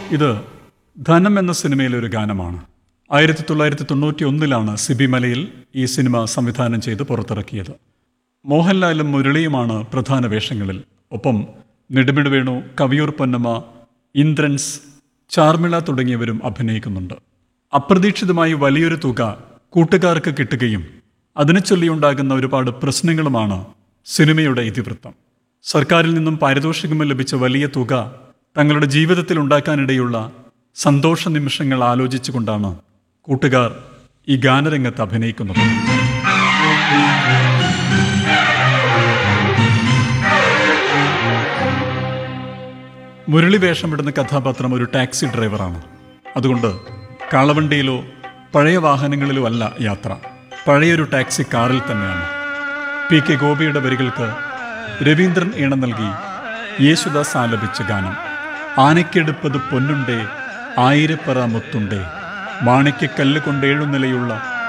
ഇത് ധനം എന്ന സിനിമയിലെ ഒരു ഗാനമാണ് ആയിരത്തി തൊള്ളായിരത്തി തൊണ്ണൂറ്റി ഒന്നിലാണ് സിബി മലയിൽ ഈ സിനിമ സംവിധാനം ചെയ്ത് പുറത്തിറക്കിയത് മോഹൻലാലും മുരളിയുമാണ് പ്രധാന വേഷങ്ങളിൽ ഒപ്പം നെടുമിട് വേണു കവിയൂർ പൊന്നമ്മ ഇന്ദ്രൻസ് ചാർമിള തുടങ്ങിയവരും അഭിനയിക്കുന്നുണ്ട് അപ്രതീക്ഷിതമായി വലിയൊരു തുക കൂട്ടുകാർക്ക് കിട്ടുകയും അതിനെ ചൊല്ലിയുണ്ടാകുന്ന ഒരുപാട് പ്രശ്നങ്ങളുമാണ് സിനിമയുടെ ഇതിവൃത്തം സർക്കാരിൽ നിന്നും പാരിതോഷികം ലഭിച്ച വലിയ തുക തങ്ങളുടെ ജീവിതത്തിൽ ഉണ്ടാക്കാനിടയുള്ള സന്തോഷ നിമിഷങ്ങൾ ആലോചിച്ചുകൊണ്ടാണ് കൂട്ടുകാർ ഈ ഗാനരംഗത്ത് അഭിനയിക്കുന്നത് മുരളി വേഷമിടുന്ന കഥാപാത്രം ഒരു ടാക്സി ഡ്രൈവറാണ് അതുകൊണ്ട് കാളവണ്ടിയിലോ പഴയ വാഹനങ്ങളിലോ അല്ല യാത്ര പഴയൊരു ടാക്സി കാറിൽ തന്നെയാണ് പി കെ ഗോപിയുടെ വരികൾക്ക് രവീന്ദ്രൻ ഈണം നൽകി യേശുദാസ് ആലപിച്ച ഗാനം ആനയ്ക്കെടുപ്പത് പൊന്നുണ്ടേ ആയിരപ്പറ മുത്തുണ്ടേ മാണിക്യക്കല്ല് കൊണ്ടേഴുനിലയുള്ള